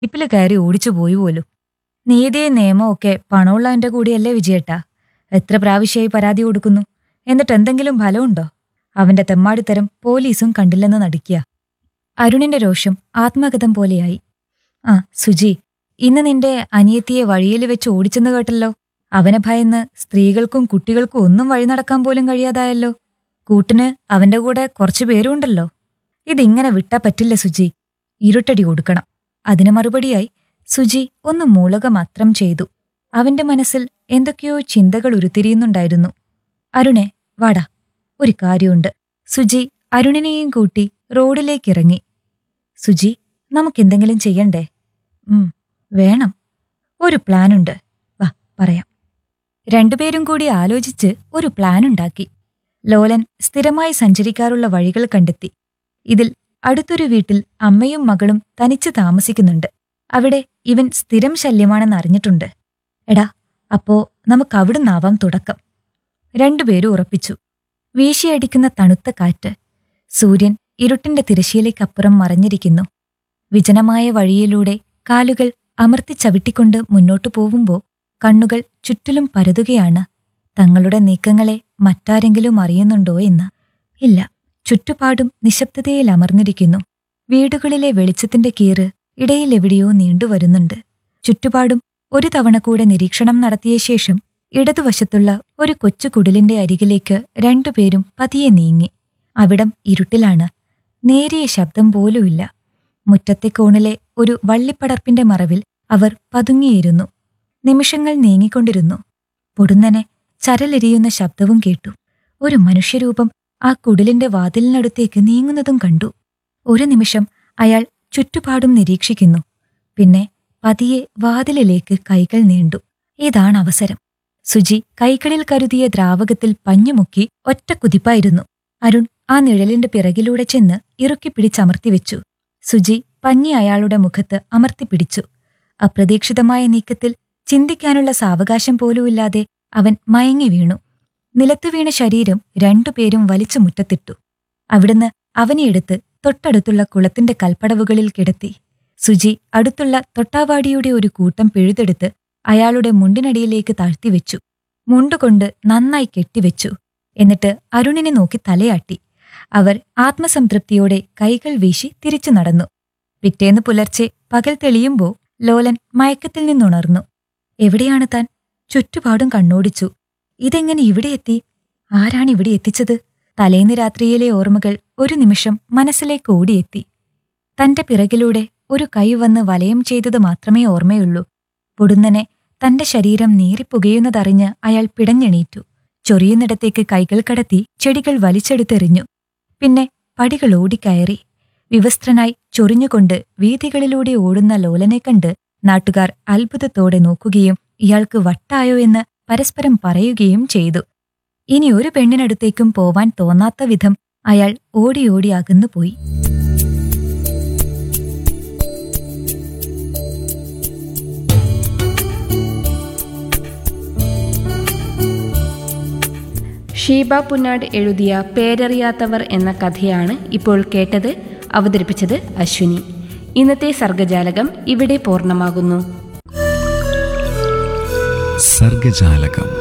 ഇപ്പില് കയറി ഓടിച്ചു പോയി പോലും നീതിയും നിയമവും ഒക്കെ പണമുള്ളവന്റെ കൂടിയല്ലേ വിജയേട്ടാ എത്ര പ്രാവശ്യമായി പരാതി കൊടുക്കുന്നു എന്നിട്ട് എന്തെങ്കിലും ഫലമുണ്ടോ അവന്റെ തെമ്മാടിത്തരം പോലീസും കണ്ടില്ലെന്ന് നടിക്കുക അരുണിന്റെ രോഷം ആത്മഗതം പോലെയായി ആ സുജി ഇന്ന് നിന്റെ അനിയത്തിയെ വഴിയിൽ വെച്ച് ഓടിച്ചെന്ന് കേട്ടല്ലോ അവനെ ഭയന്ന് സ്ത്രീകൾക്കും കുട്ടികൾക്കും ഒന്നും വഴി നടക്കാൻ പോലും കഴിയാതായല്ലോ കൂട്ടിന് അവന്റെ കൂടെ കുറച്ചു പേരുണ്ടല്ലോ ഇതിങ്ങനെ വിട്ടാ പറ്റില്ല സുജി ഇരുട്ടടി കൊടുക്കണം അതിന് മറുപടിയായി സുജി ഒന്ന് മൂളുക മാത്രം ചെയ്തു അവന്റെ മനസ്സിൽ എന്തൊക്കെയോ ചിന്തകൾ ഉരുത്തിരിയുന്നുണ്ടായിരുന്നു അരുണെ വാടാ ഒരു കാര്യമുണ്ട് സുജി അരുണിനെയും കൂട്ടി റോഡിലേക്കിറങ്ങി സുജി നമുക്കെന്തെങ്കിലും ചെയ്യണ്ടേ ഉം വേണം ഒരു പ്ലാനുണ്ട് വാ പറയാം രണ്ടുപേരും കൂടി ആലോചിച്ച് ഒരു പ്ലാനുണ്ടാക്കി ലോലൻ സ്ഥിരമായി സഞ്ചരിക്കാറുള്ള വഴികൾ കണ്ടെത്തി ഇതിൽ അടുത്തൊരു വീട്ടിൽ അമ്മയും മകളും തനിച്ച് താമസിക്കുന്നുണ്ട് അവിടെ ഇവൻ സ്ഥിരം ശല്യമാണെന്ന് അറിഞ്ഞിട്ടുണ്ട് എടാ അപ്പോ നമുക്കവിടുന്നാവാം തുടക്കം രണ്ടുപേരും ഉറപ്പിച്ചു വീശിയടിക്കുന്ന തണുത്ത കാറ്റ് സൂര്യൻ ഇരുട്ടിന്റെ തിരശ്ശീലയ്ക്കപ്പുറം മറഞ്ഞിരിക്കുന്നു വിജനമായ വഴിയിലൂടെ കാലുകൾ അമർത്തി ചവിട്ടിക്കൊണ്ട് മുന്നോട്ടു പോവുമ്പോൾ കണ്ണുകൾ ചുറ്റിലും പരതുകയാണ് തങ്ങളുടെ നീക്കങ്ങളെ മറ്റാരെങ്കിലും അറിയുന്നുണ്ടോ എന്ന് ഇല്ല ചുറ്റുപാടും നിശബ്ദതയിൽ അമർന്നിരിക്കുന്നു വീടുകളിലെ വെളിച്ചത്തിന്റെ കീറ് ഇടയിലെവിടെയോ നീണ്ടുവരുന്നുണ്ട് ചുറ്റുപാടും ഒരു തവണ കൂടെ നിരീക്ഷണം നടത്തിയ ശേഷം ഇടതുവശത്തുള്ള ഒരു കൊച്ചു കുടിലിന്റെ അരികിലേക്ക് രണ്ടുപേരും പതിയെ നീങ്ങി അവിടം ഇരുട്ടിലാണ് നേരിയ ശബ്ദം പോലുമില്ല മുറ്റത്തെ കോണിലെ ഒരു വള്ളിപ്പടർപ്പിന്റെ മറവിൽ അവർ പതുങ്ങിയിരുന്നു നിമിഷങ്ങൾ നീങ്ങിക്കൊണ്ടിരുന്നു പൊടുന്നനെ ചരലെരിയുന്ന ശബ്ദവും കേട്ടു ഒരു മനുഷ്യരൂപം ആ കുടിലിന്റെ വാതിലിനടുത്തേക്ക് നീങ്ങുന്നതും കണ്ടു ഒരു നിമിഷം അയാൾ ചുറ്റുപാടും നിരീക്ഷിക്കുന്നു പിന്നെ പതിയെ വാതിലിലേക്ക് കൈകൾ നീണ്ടു ഇതാണ് അവസരം സുജി കൈകളിൽ കരുതിയ ദ്രാവകത്തിൽ പഞ്ഞുമുക്കി ഒറ്റ കുതിപ്പായിരുന്നു അരുൺ ആ നിഴലിന്റെ പിറകിലൂടെ ചെന്ന് ഇറുക്കി പിടിച്ചമർത്തിവെച്ചു സുജി പഞ്ഞി അയാളുടെ മുഖത്ത് അമർത്തിപ്പിടിച്ചു അപ്രതീക്ഷിതമായ നീക്കത്തിൽ ചിന്തിക്കാനുള്ള സാവകാശം പോലുമില്ലാതെ അവൻ മയങ്ങി വീണു നിലത്തു വീണ ശരീരം രണ്ടുപേരും വലിച്ചു മുറ്റത്തിട്ടു അവിടുന്ന് അവനെ എടുത്ത് തൊട്ടടുത്തുള്ള കുളത്തിന്റെ കൽപ്പടവുകളിൽ കിടത്തി സുജി അടുത്തുള്ള തൊട്ടാവാടിയുടെ ഒരു കൂട്ടം പിഴുതെടുത്ത് അയാളുടെ മുണ്ടിനടിയിലേക്ക് താഴ്ത്തിവെച്ചു മുണ്ടുകൊണ്ട് നന്നായി കെട്ടിവെച്ചു എന്നിട്ട് അരുണിനെ നോക്കി തലയാട്ടി അവർ ആത്മസംതൃപ്തിയോടെ കൈകൾ വീശി തിരിച്ചു നടന്നു പിറ്റേന്ന് പുലർച്ചെ പകൽ തെളിയുമ്പോൾ ലോലൻ മയക്കത്തിൽ നിന്നുണർന്നു എവിടെയാണ് താൻ ചുറ്റുപാടും കണ്ണോടിച്ചു ഇതെങ്ങനെ ഇവിടെ എത്തി ആരാണ് ഇവിടെ എത്തിച്ചത് തലേന്ന് രാത്രിയിലെ ഓർമ്മകൾ ഒരു നിമിഷം മനസ്സിലേക്ക് ഓടിയെത്തി തന്റെ പിറകിലൂടെ ഒരു കൈ വന്ന് വലയം ചെയ്തത് മാത്രമേ ഓർമ്മയുള്ളൂ പൊടുന്നനെ തന്റെ ശരീരം നീറിപ്പുകയുന്നതറിഞ്ഞ് അയാൾ പിടഞ്ഞെണീറ്റു ചൊറിയുന്നിടത്തേക്ക് കൈകൾ കടത്തി ചെടികൾ വലിച്ചെടുത്തെറിഞ്ഞു പിന്നെ പടികൾ ഓടിക്കയറി വിവസ്ത്രനായി ചൊറിഞ്ഞുകൊണ്ട് വീഥികളിലൂടെ ഓടുന്ന ലോലനെ കണ്ട് നാട്ടുകാർ അത്ഭുതത്തോടെ നോക്കുകയും ഇയാൾക്ക് വട്ടായോ എന്ന് പരസ്പരം പറയുകയും ചെയ്തു ഇനി ഒരു പെണ്ണിനടുത്തേക്കും പോവാൻ തോന്നാത്ത വിധം അയാൾ ഓടി ഓടി അകന്നുപോയി ഷീബ പുന്നാട് എഴുതിയ പേരറിയാത്തവർ എന്ന കഥയാണ് ഇപ്പോൾ കേട്ടത് അവതരിപ്പിച്ചത് അശ്വിനി ഇന്നത്തെ സർഗജാലകം ഇവിടെ പൂർണ്ണമാകുന്നു സർഗജാലകം